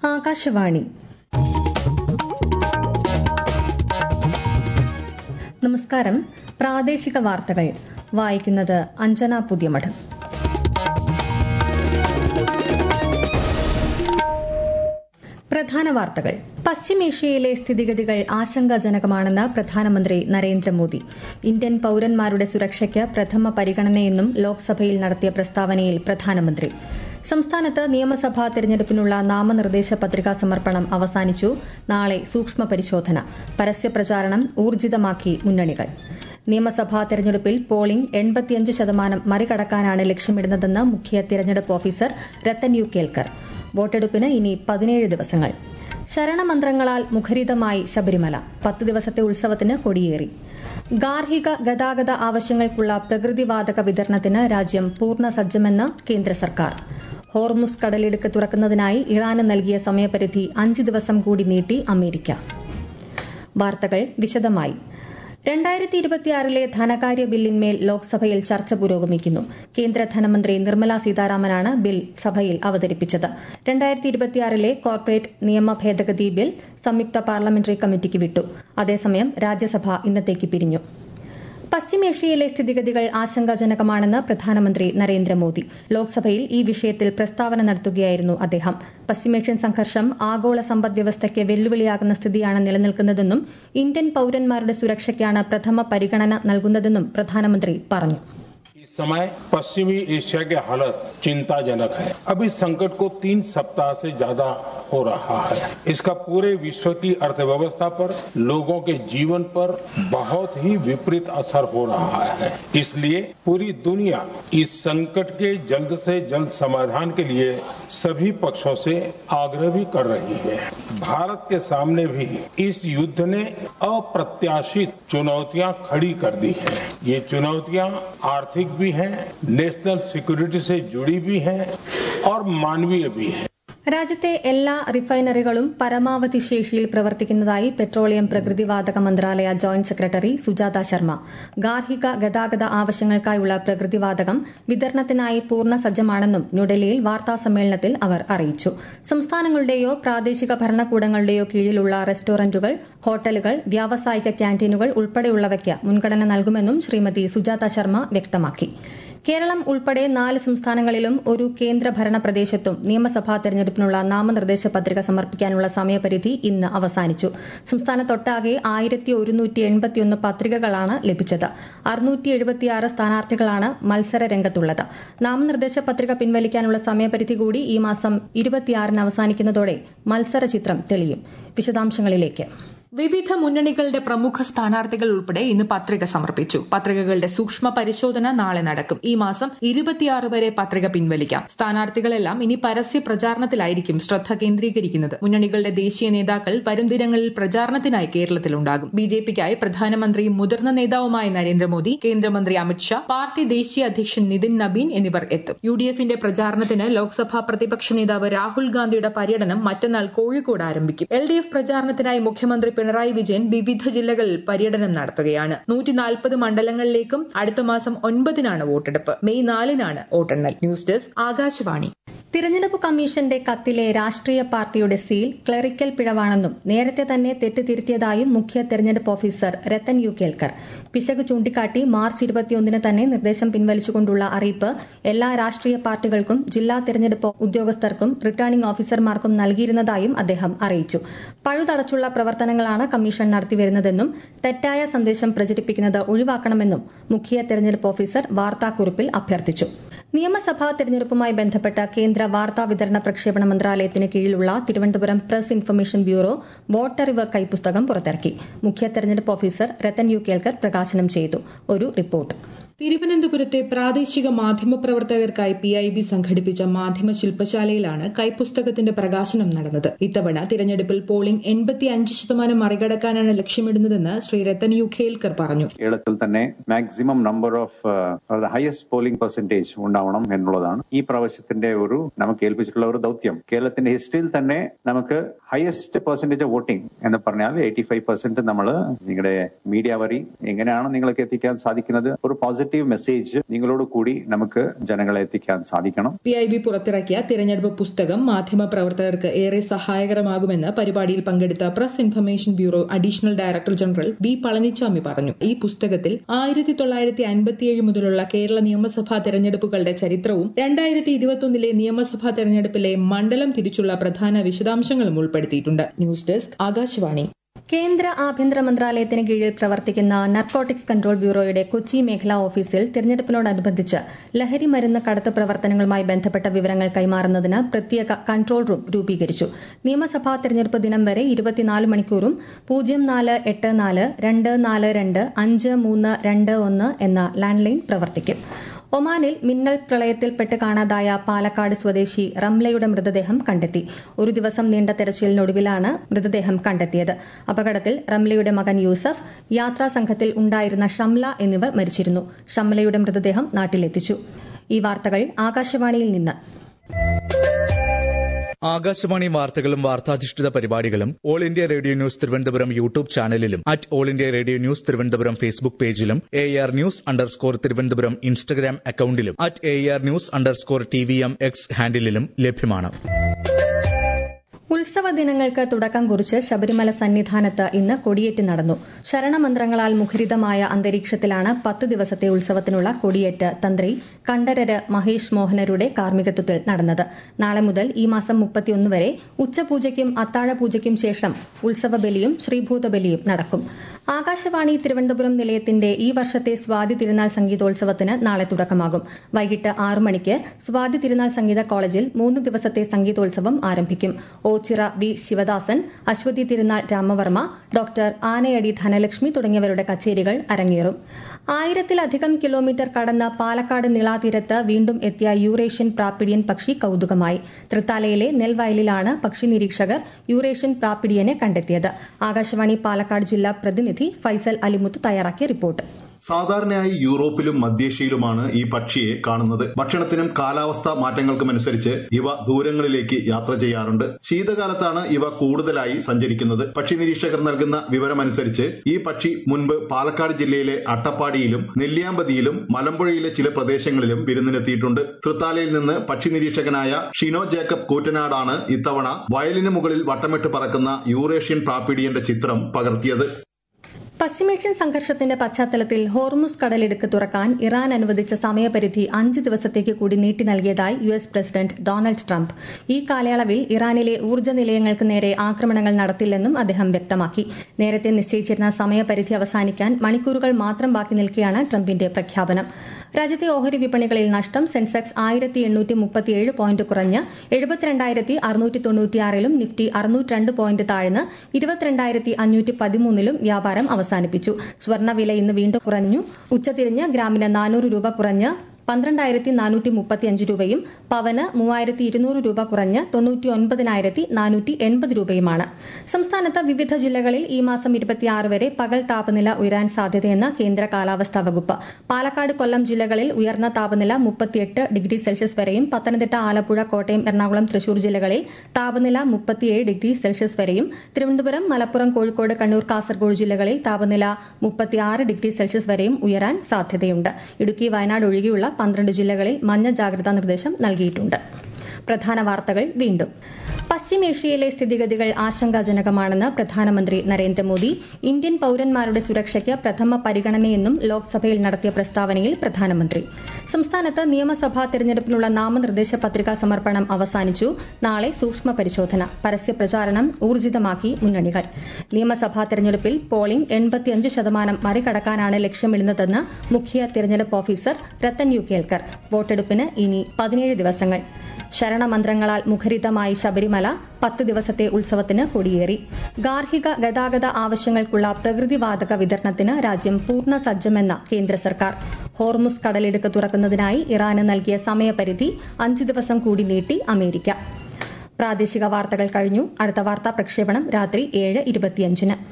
ആകാശവാണി നമസ്കാരം പ്രാദേശിക വാർത്തകൾ വായിക്കുന്നത് അഞ്ജന പുതിയമഠം പ്രധാന വാർത്തകൾ പശ്ചിമേഷ്യയിലെ സ്ഥിതിഗതികൾ ആശങ്കാജനകമാണെന്ന് പ്രധാനമന്ത്രി നരേന്ദ്രമോദി ഇന്ത്യൻ പൌരന്മാരുടെ സുരക്ഷയ്ക്ക് പ്രഥമ പരിഗണനയെന്നും ലോക്സഭയിൽ നടത്തിയ പ്രസ്താവനയിൽ പ്രധാനമന്ത്രി സംസ്ഥാനത്ത് നിയമസഭാ തെരഞ്ഞെടുപ്പിനുള്ള നാമനിർദ്ദേശ പത്രികാ സമർപ്പണം അവസാനിച്ചു നാളെ സൂക്ഷ്മ പരിശോധന പരസ്യപ്രചാരണം ഊർജിതമാക്കി മുന്നണികൾ നിയമസഭാ തെരഞ്ഞെടുപ്പിൽ പോളിംഗ് എൺപത്തിയഞ്ച് ശതമാനം മറികടക്കാനാണ് ലക്ഷ്യമിടുന്നതെന്ന് മുഖ്യ തെരഞ്ഞെടുപ്പ് ഓഫീസർ രത്തൻ യു കേൽക്കർ വോട്ടെടുപ്പിന് ഇനി പതിനേഴ് ദിവസങ്ങൾ ശരണമന്ത്രങ്ങളാൽ മുഖരിതമായി ശബരിമല പത്ത് ദിവസത്തെ ഉത്സവത്തിന് കൊടിയേറി ഗാർഹിക ഗതാഗത ആവശ്യങ്ങൾക്കുള്ള പ്രകൃതിവാതക വിതരണത്തിന് രാജ്യം പൂർണ്ണ സജ്ജമെന്ന് കേന്ദ്ര സർക്കാർ ഹോർമുസ് കടലിടുക്ക് തുറക്കുന്നതിനായി ഇറാന് നൽകിയ സമയപരിധി അഞ്ച് ദിവസം കൂടി നീട്ടി അമേരിക്ക വാർത്തകൾ വിശദമായി രണ്ടായിരത്തി ഇരുപത്തിയാറിലെ ധനകാര്യ ബില്ലിന്മേൽ ലോക്സഭയിൽ ചർച്ച പുരോഗമിക്കുന്നു കേന്ദ്ര ധനമന്ത്രി നിർമ്മല സീതാരാമനാണ് ബിൽ സഭയിൽ അവതരിപ്പിച്ചത് രണ്ടായിരത്തി ഇരുപത്തിയാറിലെ കോർപ്പറേറ്റ് നിയമ ഭേദഗതി ബിൽ സംയുക്ത പാർലമെന്ററി കമ്മിറ്റിക്ക് വിട്ടു അതേസമയം രാജ്യസഭ ഇന്നത്തേക്ക് പിരിഞ്ഞു പശ്ചിമേഷ്യയിലെ സ്ഥിതിഗതികൾ ആശങ്കാജനകമാണെന്ന് പ്രധാനമന്ത്രി നരേന്ദ്രമോദി ലോക്സഭയിൽ ഈ വിഷയത്തിൽ പ്രസ്താവന നടത്തുകയായിരുന്നു അദ്ദേഹം പശ്ചിമേഷ്യൻ സംഘർഷം ആഗോള സമ്പദ് വ്യവസ്ഥയ്ക്ക് വെല്ലുവിളിയാകുന്ന സ്ഥിതിയാണ് നിലനിൽക്കുന്നതെന്നും ഇന്ത്യൻ പൌരന്മാരുടെ സുരക്ഷയ്ക്കാണ് പ്രഥമ പരിഗണന നൽകുന്നതെന്നും പ്രധാനമന്ത്രി പറഞ്ഞു इस समय पश्चिमी एशिया के हालत चिंताजनक है अभी संकट को तीन सप्ताह से ज्यादा हो रहा है इसका पूरे विश्व की अर्थव्यवस्था पर लोगों के जीवन पर बहुत ही विपरीत असर हो रहा है इसलिए पूरी दुनिया इस संकट के जल्द से जल्द समाधान के लिए सभी पक्षों से आग्रह भी कर रही है भारत के सामने भी इस युद्ध ने अप्रत्याशित चुनौतियां खड़ी कर दी है ये चुनौतियां आर्थिक भी हैं नेशनल सिक्योरिटी से जुड़ी भी हैं और मानवीय भी हैं രാജ്യത്തെ എല്ലാ റിഫൈനറികളും പരമാവധി ശേഷിയിൽ പ്രവർത്തിക്കുന്നതായി പെട്രോളിയം പ്രകൃതിവാതക മന്ത്രാലയ ജോയിന്റ് സെക്രട്ടറി സുജാത ശർമ്മ ഗാർഹിക ഗതാഗത ആവശ്യങ്ങൾക്കായുള്ള പ്രകൃതിവാതകം വിതരണത്തിനായി പൂർണ്ണ സജ്ജമാണെന്നും ന്യൂഡൽഹിയിൽ വാർത്താസമ്മേളനത്തിൽ അവർ അറിയിച്ചു സംസ്ഥാനങ്ങളുടെയോ പ്രാദേശിക ഭരണകൂടങ്ങളുടെയോ കീഴിലുള്ള റെസ്റ്റോറന്റുകൾ ഹോട്ടലുകൾ വ്യാവസായിക ക്യാന്റീനുകൾ ഉൾപ്പെടെയുള്ളവയ്ക്ക് മുൻഗണന നൽകുമെന്നും ശ്രീമതി സുജാത ശർമ്മ വ്യക്തമാക്കി കേരളം ഉൾപ്പെടെ നാല് സംസ്ഥാനങ്ങളിലും ഒരു കേന്ദ്രഭരണ പ്രദേശത്തും നിയമസഭാ തെരഞ്ഞെടുപ്പിനുള്ള നാമനിർദ്ദേശ പത്രിക സമർപ്പിക്കാനുള്ള സമയപരിധി ഇന്ന് അവസാനിച്ചു സംസ്ഥാനത്തൊട്ടാകെ ആയിരത്തി ഒരുന്നൂറ്റി എൺപത്തിയൊന്ന് പത്രികകളാണ് ലഭിച്ചത് അറുന്നൂറ്റി എഴുപത്തിയാറ് സ്ഥാനാർത്ഥികളാണ് മത്സര രംഗത്തുള്ളത് നാമനിർദ്ദേശ പത്രിക പിൻവലിക്കാനുള്ള സമയപരിധി കൂടി ഈ മാസം ഇരുപത്തിയാറിന് അവസാനിക്കുന്നതോടെ മത്സര ചിത്രം തെളിയും വിശദാംശങ്ങളിലേക്ക് വിവിധ മുന്നണികളുടെ പ്രമുഖ സ്ഥാനാർത്ഥികൾ ഉൾപ്പെടെ ഇന്ന് പത്രിക സമർപ്പിച്ചു പത്രികകളുടെ സൂക്ഷ്മ പരിശോധന നാളെ നടക്കും ഈ മാസം ഇരുപത്തിയാറ് വരെ പത്രിക പിൻവലിക്കാം സ്ഥാനാർത്ഥികളെല്ലാം ഇനി പരസ്യ പ്രചാരണത്തിലായിരിക്കും ശ്രദ്ധ കേന്ദ്രീകരിക്കുന്നത് മുന്നണികളുടെ ദേശീയ നേതാക്കൾ വരും ദിനങ്ങളിൽ പ്രചാരണത്തിനായി കേരളത്തിലുണ്ടാകും ബി ജെ പിക്കായി പ്രധാനമന്ത്രിയും മുതിർന്ന നേതാവുമായ നരേന്ദ്രമോദി കേന്ദ്രമന്ത്രി അമിത്ഷാ പാർട്ടി ദേശീയ അധ്യക്ഷൻ നിതിൻ നബീൻ എന്നിവർ എത്തും യു ഡി എഫിന്റെ പ്രചാരണത്തിന് ലോക്സഭാ പ്രതിപക്ഷ നേതാവ് രാഹുൽ ഗാന്ധിയുടെ പര്യടനം മറ്റന്നാൾ കോഴിക്കോട് ആരംഭിക്കും എൽ ഡി എഫ് പ്രചാരണത്തിനായി മുഖ്യമന്ത്രി പിണറായി വിജയൻ വിവിധ ജില്ലകളിൽ പര്യടനം നടത്തുകയാണ് നൂറ്റി നാൽപ്പത് മണ്ഡലങ്ങളിലേക്കും അടുത്ത മാസം ഒൻപതിനാണ് വോട്ടെടുപ്പ് മെയ് നാലിനാണ് വോട്ടെണ്ണൽ ന്യൂസ് ഡെസ്ക് ആകാശവാണി തിരഞ്ഞെടുപ്പ് കമ്മീഷന്റെ കത്തിലെ രാഷ്ട്രീയ പാർട്ടിയുടെ സീൽ ക്ലറിക്കൽ പിഴവാണെന്നും നേരത്തെ തന്നെ തെറ്റ് തിരുത്തിയതായും മുഖ്യ തെരഞ്ഞെടുപ്പ് ഓഫീസർ രത്തൻ യു കേൽക്കർ പിശക് ചൂണ്ടിക്കാട്ടി മാർച്ച് ഇരുപത്തിയൊന്നിന് തന്നെ നിർദ്ദേശം പിൻവലിച്ചുകൊണ്ടുള്ള അറിയിപ്പ് എല്ലാ രാഷ്ട്രീയ പാർട്ടികൾക്കും ജില്ലാ തെരഞ്ഞെടുപ്പ് ഉദ്യോഗസ്ഥർക്കും റിട്ടേണിംഗ് ഓഫീസർമാർക്കും നൽകിയിരുന്നതായും അദ്ദേഹം അറിയിച്ചു പഴുതടച്ചുള്ള പ്രവർത്തനങ്ങളാണ് കമ്മീഷൻ നടത്തിവരുന്നതെന്നും തെറ്റായ സന്ദേശം പ്രചരിപ്പിക്കുന്നത് ഒഴിവാക്കണമെന്നും മുഖ്യ തെരഞ്ഞെടുപ്പ് ഓഫീസർ വാർത്താക്കുറിപ്പിൽ അഭ്യർത്ഥിച്ചു നിയമസഭാ തെരഞ്ഞെടുപ്പുമായി ബന്ധപ്പെട്ട കേന്ദ്ര വാർത്താ വിതരണ പ്രക്ഷേപണ മന്ത്രാലയത്തിന് കീഴിലുള്ള തിരുവനന്തപുരം പ്രസ് ഇൻഫർമേഷൻ ബ്യൂറോ വോട്ടറിവ് കൈപ്പുസ്തകം പുറത്തിറക്കി മുഖ്യ തെരഞ്ഞെടുപ്പ് ഓഫീസർ രത്തൻ യു കേൽക്കർ പ്രകാശനം ചെയ്തു ഒരു റിപ്പോർട്ട് തിരുവനന്തപുരത്തെ പ്രാദേശിക മാധ്യമപ്രവർത്തകർക്കായി പി ഐ ബി സംഘടിപ്പിച്ച മാധ്യമ ശില്പശാലയിലാണ് കൈപ്പുസ്തകത്തിന്റെ പ്രകാശനം നടന്നത് ഇത്തവണ തിരഞ്ഞെടുപ്പിൽ പോളിംഗ് എൺപത്തി അഞ്ച് ശതമാനം മറികടക്കാനാണ് ലക്ഷ്യമിടുന്നതെന്ന് ശ്രീ രത്തൻ യു ഖേൽക്കർ പറഞ്ഞു കേരളത്തിൽ തന്നെ maximum number of highest polling percentage ഉണ്ടാവണം എന്നുള്ളതാണ് ഈ പ്രാവശ്യത്തിന്റെ ഒരു നമുക്ക് ഏൽപ്പിച്ചിട്ടുള്ള ഒരു ദൗത്യം കേരളത്തിന്റെ ഹിസ്റ്ററിയിൽ തന്നെ നമുക്ക് ഹയസ്റ്റ് പെർസെന്റേജ് ഓഫ് വോട്ടിംഗ് എന്ന് പറഞ്ഞാൽ എയ്റ്റി ഫൈവ് പെർസെന്റ് നമ്മൾ നിങ്ങളുടെ മീഡിയ വഴി എങ്ങനെയാണ് നിങ്ങൾക്ക് എത്തിക്കാൻ സാധിക്കുന്നത് ഒരു പോസിറ്റീവ് പോസിറ്റീവ് മെസ്സേജ് നിങ്ങളോട് കൂടി നമുക്ക് ജനങ്ങളെ എത്തിക്കാൻ സാധിക്കണം പി ഐ ബി പുറത്തിറക്കിയ തിരഞ്ഞെടുപ്പ് പുസ്തകം മാധ്യമപ്രവർത്തകർക്ക് ഏറെ സഹായകരമാകുമെന്ന് പരിപാടിയിൽ പങ്കെടുത്ത press information bureau additional director general B Palaniswami പറഞ്ഞു ഈ പുസ്തകത്തിൽ ആയിരത്തി തൊള്ളായിരത്തി അൻപത്തിയേഴ് മുതലുള്ള കേരള നിയമസഭാ തെരഞ്ഞെടുപ്പുകളുടെ ചരിത്രവും രണ്ടായിരത്തി ഇരുപത്തിയൊന്നിലെ നിയമസഭാ തെരഞ്ഞെടുപ്പിലെ മണ്ഡലം തിരിച്ചുള്ള പ്രധാന വിശദാംശങ്ങളും ഉൾപ്പെടുത്തിയിട്ടുണ്ട് ന്യൂസ് ഡെസ്ക് ആകാശവാണി കേന്ദ്ര ആഭ്യന്തര മന്ത്രാലയത്തിന് കീഴിൽ പ്രവർത്തിക്കുന്ന നർക്കോട്ടിക്സ് കൺട്രോൾ ബ്യൂറോയുടെ കൊച്ചി മേഖലാ ഓഫീസിൽ തെരഞ്ഞെടുപ്പിനോടനുബന്ധിച്ച് ലഹരി മരുന്ന് കടത്ത് പ്രവർത്തനങ്ങളുമായി ബന്ധപ്പെട്ട വിവരങ്ങൾ കൈമാറുന്നതിന് പ്രത്യേക കൺട്രോൾ റൂം രൂപീകരിച്ചു നിയമസഭാ തെരഞ്ഞെടുപ്പ് ദിനം വരെ ഇരുപത്തിനാല് മണിക്കൂറും പൂജ്യം നാല് എട്ട് നാല് രണ്ട് നാല് രണ്ട് അഞ്ച് മൂന്ന് രണ്ട് ഒന്ന് എന്ന ലാൻഡ് ലൈൻ പ്രവർത്തിക്കും ഒമാനിൽ മിന്നൽ പ്രളയത്തിൽപ്പെട്ട് കാണാതായ പാലക്കാട് സ്വദേശി റംലയുടെ മൃതദേഹം കണ്ടെത്തി ഒരു ദിവസം നീണ്ട തെരച്ചിലിനൊടുവിലാണ് മൃതദേഹം കണ്ടെത്തിയത് അപകടത്തിൽ റംലയുടെ മകൻ യൂസഫ് യാത്രാ സംഘത്തിൽ ഉണ്ടായിരുന്ന ഷംല എന്നിവർ മരിച്ചിരുന്നു ഷംലയുടെ മൃതദേഹം നാട്ടിലെത്തിച്ചു ഈ വാർത്തകൾ ആകാശവാണിയിൽ നിന്ന് ആകാശവാണി വാർത്തകളും വാർത്താധിഷ്ഠിത പരിപാടികളും all India radio news Thiruvananthapuram YouTube ചാനലിലും at all India radio news Thiruvananthapuram Facebook പേജിലും A R news underscore Thiruvananthapuram Instagram അക്കൌണ്ടിലും at A R news underscore T V M X ഹാൻഡിലും ലഭ്യമാണ് ഉത്സവ ദിനങ്ങൾക്ക് തുടക്കം കുറിച്ച് ശബരിമല സന്നിധാനത്ത് ഇന്ന് കൊടിയേറ്റ് നടന്നു ശരണമന്ത്രങ്ങളാൽ മുഖരിതമായ അന്തരീക്ഷത്തിലാണ് പത്ത് ദിവസത്തെ ഉത്സവത്തിനുള്ള കൊടിയേറ്റ് തന്ത്രി കണ്ഠരര് മഹേഷ് മോഹനരുടെ കാർമ്മികത്വത്തിൽ നടന്നത് നാളെ മുതൽ ഈ മാസം മുപ്പത്തിയൊന്ന് വരെ ഉച്ചപൂജയ്ക്കും അത്താഴപൂജയ്ക്കും ശേഷം ഉത്സവബലിയും ശ്രീഭൂതബലിയും നടക്കും ആകാശവാണി തിരുവനന്തപുരം നിലയത്തിന്റെ ഈ വർഷത്തെ സ്വാതി തിരുനാൾ സംഗീതോത്സവത്തിന് നാളെ തുടക്കമാകും വൈകിട്ട് ആറു മണിക്ക് സ്വാതി തിരുനാൾ സംഗീത കോളേജിൽ മൂന്ന് ദിവസത്തെ സംഗീതോത്സവം ആരംഭിക്കും ഓച്ചിറ ബി ശിവദാസൻ അശ്വതി തിരുനാൾ രാമവർമ്മ ഡോക്ടർ ആനയടി ധനലക്ഷ്മി തുടങ്ങിയവരുടെ കച്ചേരികൾ അരങ്ങേറും ആയിരത്തിലധികം കിലോമീറ്റർ കടന്ന് പാലക്കാട് നിളാതീരത്ത് വീണ്ടും എത്തിയ യൂറേഷ്യൻ പ്രാപ്പിഡിയൻ പക്ഷി കൌതുകമായി തൃത്താലയിലെ നെൽവയലിലാണ് പക്ഷി നിരീക്ഷകർ യൂറേഷ്യൻ പ്രാപ്പിഡിയനെ കണ്ടെത്തിയത് ആകാശവാണി പാലക്കാട് ജില്ലാ പ്രതിനിധി ഫൈസൽ അലിമുത്ത് തയ്യാറാക്കിയ റിപ്പോർട്ട് സാധാരണയായി യൂറോപ്പിലും മധ്യേഷ്യയിലുമാണ് ഈ പക്ഷിയെ കാണുന്നത് ഭക്ഷണത്തിനും കാലാവസ്ഥാ മാറ്റങ്ങൾക്കും അനുസരിച്ച് ഇവ ദൂരങ്ങളിലേക്ക് യാത്ര ചെയ്യാറുണ്ട് ശീതകാലത്താണ് ഇവ കൂടുതലായി സഞ്ചരിക്കുന്നത് പക്ഷി നിരീക്ഷകർ നൽകുന്ന വിവരമനുസരിച്ച് ഈ പക്ഷി മുൻപ് പാലക്കാട് ജില്ലയിലെ അട്ടപ്പാടിയിലും നെല്ലിയാമ്പതിയിലും മലമ്പുഴയിലെ ചില പ്രദേശങ്ങളിലും വിരുന്നിനെത്തിയിട്ടുണ്ട് തൃത്താലയിൽ നിന്ന് പക്ഷി നിരീക്ഷകനായ ഷിനോ ജേക്കബ് കൂറ്റനാടാണ് ഇത്തവണ വയലിന് മുകളിൽ വട്ടമിട്ട് പറക്കുന്ന യൂറേഷ്യൻ പ്രാപ്പിഡിയന്റെ ചിത്രം പകർത്തിയത് പശ്ചിമേഷ്യൻ സംഘർഷത്തിന്റെ പശ്ചാത്തലത്തിൽ ഹോർമുസ് കടലിടുക്ക് തുറക്കാൻ ഇറാൻ അനുവദിച്ച സമയപരിധി അഞ്ച് ദിവസത്തേക്ക് കൂടി നീട്ടി നൽകിയതായി U S president Donald Trump ഈ കാലയളവിൽ ഇറാനിലെ ഊർജ്ജ നിലയങ്ങൾക്ക് നേരെ ആക്രമണങ്ങൾ നടത്തില്ലെന്നും അദ്ദേഹം വ്യക്തമാക്കി നേരത്തെ നിശ്ചയിച്ചിരുന്ന സമയപരിധി അവസാനിക്കാൻ മണിക്കൂറുകൾ മാത്രം ബാക്കി നിൽക്കെയാണ് ട്രംപിന്റെ പ്രഖ്യാപനം രാജ്യത്തെ ഓഹരി വിപണികളിൽ നഷ്ടം സെൻസെക്സ് ആയിരത്തി എണ്ണൂറ്റി മുപ്പത്തിയേഴ് പോയിന്റ് കുറഞ്ഞ് എഴുപത്തിരണ്ടായിരത്തി അറുന്നൂറ്റി തൊണ്ണൂറ്റിയാറിലും നിഫ്റ്റി അറുന്നൂറ്റി രണ്ട് പോയിന്റ് താഴ്ന്ന് ഇരുപത്തിരണ്ടായിരത്തി അഞ്ഞൂറ്റി പതിമൂന്നിലും വ്യാപാരം അവസാനിപ്പിച്ചു സ്വർണ്ണവില ഇന്ന് വീണ്ടും കുറഞ്ഞു ഉച്ചതിരിഞ്ഞ് ഗ്രാമിന് നാനൂറ് രൂപ കുറഞ്ഞ് പന്ത്രണ്ടായിരത്തി നാനൂറ്റി മുപ്പത്തിയഞ്ച് രൂപയും പവന് മൂവായിരത്തി ഇരുന്നൂറ് രൂപ കുറഞ്ഞ് തൊണ്ണൂറ്റി ഒൻപതിനായിരത്തി നാനൂറ്റി എൺപത് രൂപയുമാണ് സംസ്ഥാനത്ത് വിവിധ ജില്ലകളിൽ ഈ മാസം ഇരുപത്തിയാറ് വരെ പകൽ താപനില ഉയരാൻ സാധ്യതയെന്ന് കേന്ദ്ര കാലാവസ്ഥാ വകുപ്പ് പാലക്കാട് കൊല്ലം ജില്ലകളിൽ ഉയർന്ന താപനില മുപ്പത്തിയെട്ട് ഡിഗ്രി സെൽഷ്യസ് വരെയും പത്തനംതിട്ട ആലപ്പുഴ കോട്ടയം എറണാകുളം തൃശൂർ ജില്ലകളിൽ താപനില മുപ്പത്തിയേഴ് ഡിഗ്രി സെൽഷ്യസ് വരെയും തിരുവനന്തപുരം മലപ്പുറം കോഴിക്കോട് കണ്ണൂർ കാസർഗോഡ് ജില്ലകളിൽ താപനില മുപ്പത്തിയാറ് ഡിഗ്രി സെൽഷ്യസ് വരെയും ഉയരാൻ സാധ്യതയുണ്ട് ഇടുക്കി വയനാട് ഒഴികെയുള്ള പന്ത്രണ്ട് ജില്ലകളിൽ മഞ്ഞ ജാഗ്രതാ നിർദ്ദേശം നൽകിയിട്ടുണ്ട് പ്രധാന വാർത്തകൾ വീണ്ടും പശ്ചിമേഷ്യയിലെ സ്ഥിതിഗതികൾ ആശങ്കാജനകമാണെന്ന് പ്രധാനമന്ത്രി നരേന്ദ്രമോദി ഇന്ത്യൻ പൌരന്മാരുടെ സുരക്ഷയ്ക്ക് പ്രഥമ പരിഗണനയെന്നും ലോക്സഭയിൽ നടത്തിയ പ്രസ്താവനയിൽ പ്രധാനമന്ത്രി സംസ്ഥാനത്ത് നിയമസഭാ തെരഞ്ഞെടുപ്പിനുള്ള നാമനിർദ്ദേശ പത്രികാ സമർപ്പണം അവസാനിച്ചു നാളെ സൂക്ഷ്മ പരിശോധന പരസ്യ പ്രചാരണം ഊർജിതമാക്കി മുന്നണികൾ നിയമസഭാ തെരഞ്ഞെടുപ്പിൽ പോളിംഗ് എൺപത്തിയഞ്ച് ശതമാനം മറികടക്കാനാണ് ലക്ഷ്യമിടുന്നതെന്ന് മുഖ്യ തെരഞ്ഞെടുപ്പ് ഓഫീസർ രത്തൻ യു കേൽക്കർ വോട്ടെടുപ്പിന് ഇനി പതിനേഴ് ദിവസങ്ങൾ ശരണമന്ത്രങ്ങളാൽ മുഖരിതമായി ശബരിമല പത്ത് ദിവസത്തെ ഉത്സവത്തിന് കൊടിയേറി ഗാർഹിക ഗതാഗത ആവശ്യങ്ങൾക്കുള്ള പ്രകൃതിവാതക വിതരണത്തിന് രാജ്യം പൂർണ്ണ സജ്ജമെന്ന കേന്ദ്ര സർക്കാർ ഹോർമുസ് കടലിടുക്ക് തുറക്കുന്നതിനായി ഇറാന് നൽകിയ സമയപരിധി അഞ്ച് ദിവസം കൂടി നീട്ടി അമേരിക്ക പ്രാദേശിക വാർത്തകൾ കഴിഞ്ഞു അടുത്ത വാർത്താ പ്രക്ഷേപണം രാത്രി ഏഴ് ഇരുപത്തിയഞ്ചിന്